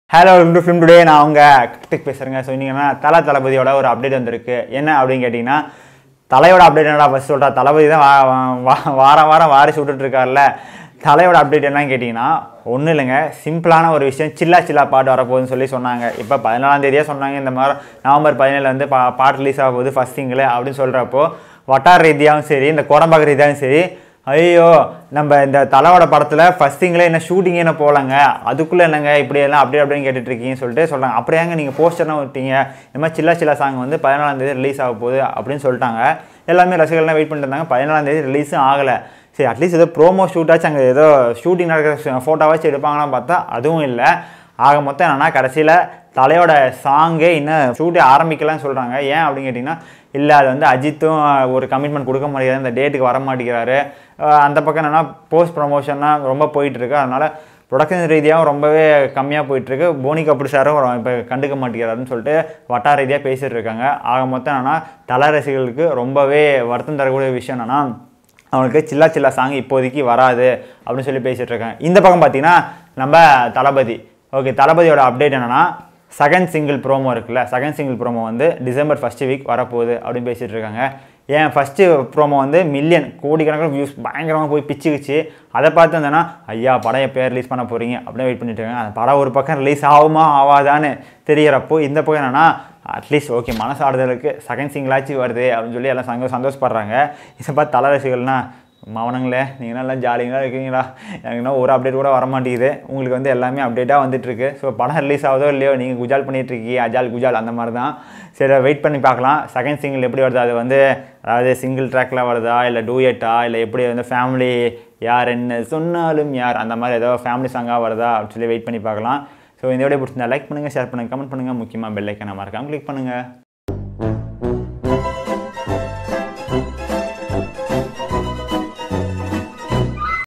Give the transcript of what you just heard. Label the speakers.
Speaker 1: hello to film today நான் அவங்க கிருத்திக் பேசுகிறேங்க ஸோ இன்னைக்கு தலை தளபதியோட ஒரு அப்டேட் வந்திருக்கு என்ன அப்படின்னு கேட்டிங்கன்னா தலையோட அப்டேட் என்னடா ஃபஸ்ட் சொல்கிறா தளபதி தான் வா- வா- வா- வாரம் வாரம் வாரிசு விட்டுட்டு இருக்கார்ல தலையோட அப்டேட் என்னன்னு கேட்டிங்கன்னா ஒன்றும் இல்லைங்க சிம்பிளான ஒரு விஷயம் சில்லா சில்லா பாட்டு வரப்போகுதுன்னு சொல்லி சொன்னாங்க இப்போ பதினாலாம் தேதியே சொன்னாங்க இந்த மாதிரி நவம்பர் பதினேழுல வந்து பா பாட்டு ரிலீஸ் ஆக போகுது ஃபஸ்ட் சிங்கிள் அப்படின்னு சொல்கிறப்போ வட்டார ரீதியாகவும் சரி இந்த கோடம்பாக்க ரீதியாகவும் சரி ஐயோ நம்ம இந்த தலையோட படத்தில் ஃபஸ்ட் திங்கில் என்ன ஷூட்டிங்கே என்ன போகலங்க அதுக்குள்ளே என்னங்க இப்படி எல்லாம் அப்படி அப்படின்னு கேட்டுட்டு இருக்கீங்கன்னு சொல்லிட்டு சொல்கிறாங்க அப்படியாங்க நீங்கள் போஸ்டர்லாம் விட்டீங்க இந்த மாதிரி சில்லா சில்லா சாங் வந்து பதினாலாம் தேதி ரிலீஸ் ஆக போகுது அப்படின்னு சொல்லிட்டாங்க எல்லாமே ரசிகர்கள்லாம் வெயிட் பண்ணிட்டு இருந்தாங்க பதினாலாம் தேதி ரிலீஸும் ஆகலை சரி அட்லீஸ்ட் ஏதோ ப்ரோமோ ஷூட்டாச்சும் அங்கே ஏதோ ஷூட்டிங் நடக்கிற ஃபோட்டோவாச்சும் எடுப்பாங்களான்னு பார்த்தா அதுவும் இல்லை ஆக மொத்தம் என்னன்னா கடைசியில் தலையோட சாங்கே இன்னும் ஷூட்டே ஆரம்பிக்கலாம்னு சொல்கிறாங்க ஏன் அப்படின்னு கேட்டிங்கன்னா இல்லை அது வந்து அஜித்தும் ஒரு கமிட்மெண்ட் கொடுக்க முடியாது இந்த டேட்டுக்கு வர மாட்டேங்கிறாரு அஹ் அந்த பக்கம் என்னென்னா போஸ்ட் ப்ரொமோஷன்லாம் ரொம்ப போயிட்டுருக்கு அதனால் ப்ரொடக்ஷன் ரீதியாகவும் ரொம்பவே கம்மியாக போயிட்டுருக்கு போனி கபூர் சாரும் இப்போ கண்டுக்க மாட்டேங்கிறாருன்னு சொல்லிட்டு வட்டார ரீதியாக பேசிகிட்டு இருக்காங்க ஆக மொத்தம் என்னென்னா தல ரசிகர்களுக்கு ரொம்பவே வருத்தம் தரக்கூடிய விஷயம் என்னென்னா அவனுக்கு சில்லா சில்லா சாங் இப்போதைக்கு வராது அப்படின்னு சொல்லி பேசிட்டு இருக்காங்க இந்த பக்கம் பார்த்தீங்கன்னா நம்ம தளபதி ஓகே தளபதியோட அப்டேட் என்னன்னா செகண்ட் சிங்கிள் ப்ரோமோ இருக்குல்ல செகண்ட் சிங்கிள் ப்ரோமோ வந்து டிசம்பர் ஃபஸ்ட் வீக் வரப்போகுது அப்படின்னு பேசிட்டு இருக்காங்க ஏன் ஃபஸ்ட்டு ப்ரோமோ வந்து மில்லியன் கோடிக்கணக்கில் வியூஸ் பயங்கரமாக போய் பிச்சுக்குச்சு அதை பார்த்து வந்தேன்னா ஐயா படம் எப்போ ரிலீஸ் பண்ண போகிறீங்க அப்படின்னு வெயிட் பண்ணிட்டு இருக்காங்க அந்த படம் ஒரு பக்கம் ரிலீஸ் ஆகுமா ஆகாதான்னு தெரியறப்போ இந்த பக்கம் என்னன்னா அட்லீஸ்ட் ஓகே மனசு ஆறுதலுக்கு செகண்ட் சிங்கிளாச்சும் வருது அப்படின்னு சொல்லி எல்லாம் சந்தோஷம் சந்தோஷப்படுறாங்க இதை பார்த்து தலை ரசிகர்கள்னா மவனங்களே நீங்கள் நல்லா ஜாலிங்களாக இருக்கீங்களா எனக்கு இன்னும் ஒரு அப்டேட் கூட வர மாட்டேங்குது உங்களுக்கு வந்து எல்லாமே அப்டேட்டாக வந்துட்டுருக்கு ஸோ படம் ரிலீஸ் ஆகுதோ இல்லையோ நீங்கள் குஜால் பண்ணிட்டு இருக்கீங்க அஜால் குஜால் அந்த மாதிரி தான் சரி வெயிட் பண்ணி பார்க்கலாம் செகண்ட் சிங்கிள் எப்படி வருது அது வந்து அதாவது சிங்கிள் ட்ராக்ல வருதா இல்லை டூயட்டா இல்லை எப்படி வந்து ஃபேமிலி யார் என்ன சொன்னாலும் யார் அந்த மாதிரி ஏதோ ஃபேமிலி சாங்காக வருதா அப்படின்னு சொல்லி வெயிட் பண்ணி பார்க்கலாம் ஸோ இந்த வீடியோ பிடிச்சிருந்தா லைக் பண்ணுங்கள் ஷேர் பண்ணுங்கள் கமெண்ட் பண்ணுங்கள் முக்கியமாக பெல் ஐக்கனை மறக்காமல் கிளிக் பண்ணுங்கள்